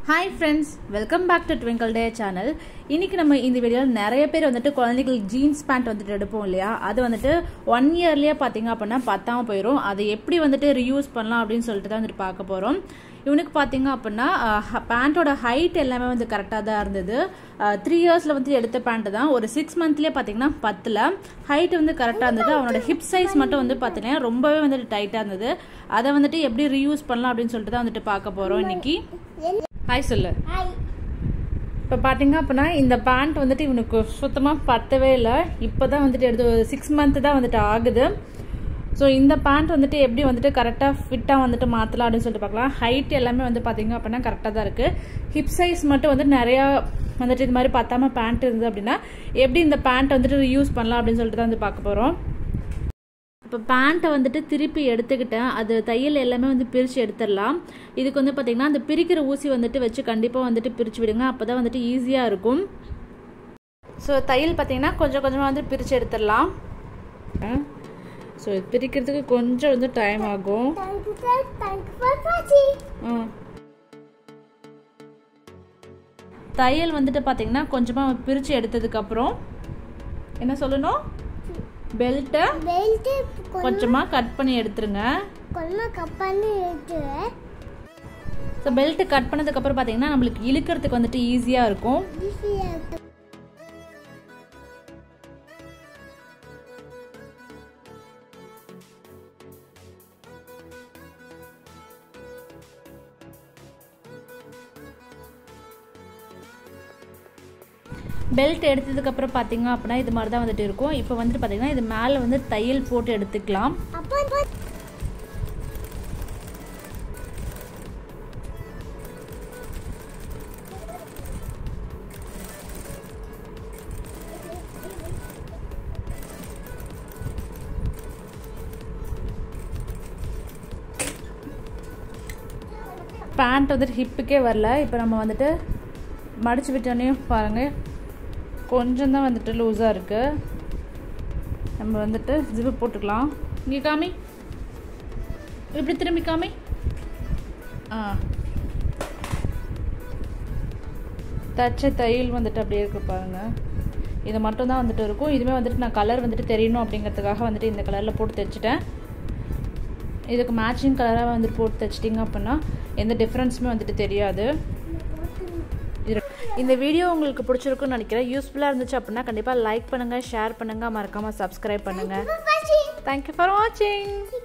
hi friends welcome back to Twinkle Day channel இன்னைக்கு நம்ம இந்த வீடியோவில் நிறைய பேர் வந்துட்டு குழந்தைகள் ஜீன்ஸ் பேண்ட் வந்துட்டு எடுப்போம் இல்லையா அது வந்துட்டு ஒன் இயர்லேயே பார்த்தீங்க அப்படின்னா பத்தாம போயிடும் அதை எப்படி வந்துட்டு ரியூஸ் பண்ணலாம் அப்படின்னு சொல்லிட்டு தான் வந்துட்டு பார்க்க போகிறோம் இவனுக்கு பார்த்தீங்க அப்படின்னா பேண்ட்டோட ஹைட் எல்லாமே வந்து கரெக்டாக தான் இருந்தது த்ரீ இயர்ஸில் வந்து எடுத்த பேண்ட்டு தான் ஒரு சிக்ஸ் மந்த்லேயே பார்த்தீங்கன்னா பத்தில் ஹைட் வந்து கரெக்டாக இருந்தது அவனோட ஹிப் சைஸ் மட்டும் வந்து பார்த்தீங்கன்னா ரொம்பவே வந்துட்டு டைட்டாக இருந்தது அதை வந்துட்டு எப்படி ரீயூஸ் பண்ணலாம் அப்படின்னு சொல்லிட்டு தான் வந்துட்டு பார்க்க போகிறோம் இன்னைக்கு ஹாய் சொல்லு இப்போ பார்த்தீங்க அப்படின்னா இந்த பேண்ட் வந்துட்டு இவனுக்கு சுத்தமாக பத்தவே இல்லை இப்போ தான் வந்துட்டு எடுத்து ஒரு சிக்ஸ் மந்த்து தான் வந்துட்டு ஆகுது ஸோ இந்த பேண்ட் வந்துட்டு எப்படி வந்துட்டு கரெக்டாக ஃபிட்டாக வந்துட்டு மாற்றலாம் அப்படின்னு சொல்லிட்டு பார்க்கலாம் ஹைட் எல்லாமே வந்து பார்த்தீங்க அப்படின்னா கரெக்டாக தான் இருக்குது ஹிப் சைஸ் மட்டும் வந்து நிறையா வந்துட்டு இது மாதிரி பத்தாம பேண்ட் இருந்தது அப்படின்னா எப்படி இந்த பேண்ட் வந்துட்டு யூஸ் பண்ணலாம் அப்படின்னு சொல்லிட்டு தான் வந்து பார்க்க போகிறோம் இப்போ பேண்ட்டை வந்துட்டு திருப்பி எடுத்துக்கிட்டேன் அது தையல் எல்லாமே வந்து பிரித்து எடுத்துடலாம் இதுக்கு வந்து பார்த்திங்கன்னா அந்த பிரிக்கிற ஊசி வந்துட்டு வச்சு கண்டிப்பாக வந்துட்டு பிரித்து விடுங்க அப்போ தான் வந்துட்டு ஈஸியாக இருக்கும் ஸோ தையல் பார்த்திங்கன்னா கொஞ்சம் கொஞ்சமாக வந்து பிரித்து எடுத்துடலாம் ஸோ பிரிக்கிறதுக்கு கொஞ்சம் வந்து டைம் ஆகும் தையல் வந்துட்டு பார்த்தீங்கன்னா கொஞ்சமாக பிரித்து எடுத்ததுக்கப்புறம் என்ன சொல்லணும் பெல்ட்டை பெல்ட் கொஞ்சமாக கட் பண்ணி எடுத்துருங்க கொஞ்சம் கட் பண்ணி எடுத்து ஸோ பெல்ட்டு கட் பண்ணதுக்கப்புறம் பார்த்தீங்கன்னா நம்மளுக்கு இழுக்கிறதுக்கு வந்துட்டு ஈஸியாக இருக்கும் ஈஸியா இருக்கு பெல்ட் எடுத்ததுக்கப்புறம் பார்த்தீங்க அப்படின்னா இது மாதிரி தான் வந்துட்டு இருக்கும் இப்போ வந்துட்டு பார்த்தீங்கன்னா இது மேலே வந்து தையல் போட்டு எடுத்துக்கலாம் அப்போ இப்போ பேண்ட் வந்துட்டு ஹிப்புக்கே வரல இப்போ நம்ம வந்துட்டு மடிச்சு விட்டோன்னே பாருங்கள் கொஞ்சம் தான் வந்துட்டு லூஸாக இருக்குது நம்ம வந்துட்டு ஜிப்பு போட்டுக்கலாம் இங்கே காமி இப்படி திரும்பி காமி ஆ தச்ச தையல் வந்துட்டு அப்படியே இருக்கு பாருங்க இது மட்டும் தான் வந்துட்டு இருக்கும் இதுவே வந்துட்டு நான் கலர் வந்துட்டு தெரியணும் அப்படிங்கிறதுக்காக வந்துட்டு இந்த கலரில் போட்டு தைச்சிட்டேன் இதுக்கு மேட்சிங் கலராக வந்துட்டு போட்டு தைச்சிட்டிங்க அப்படின்னா எந்த டிஃப்ரென்ஸுமே வந்துட்டு தெரியாது இது- இந்த வீடியோ உங்களுக்கு பிடிச்சிருக்குன்னு நினைக்கிறேன் யூஸ்ஃபுல்லாக இருந்துச்சு அப்படின்னா கண்டிப்பாக லைக் பண்ணுங்கள் ஷேர் பண்ணுங்கள் மறக்காமல் சப்ஸ்கிரைப் பண்ணுங்கள் தேங்க்யூ ஃபார் வாட்சிங்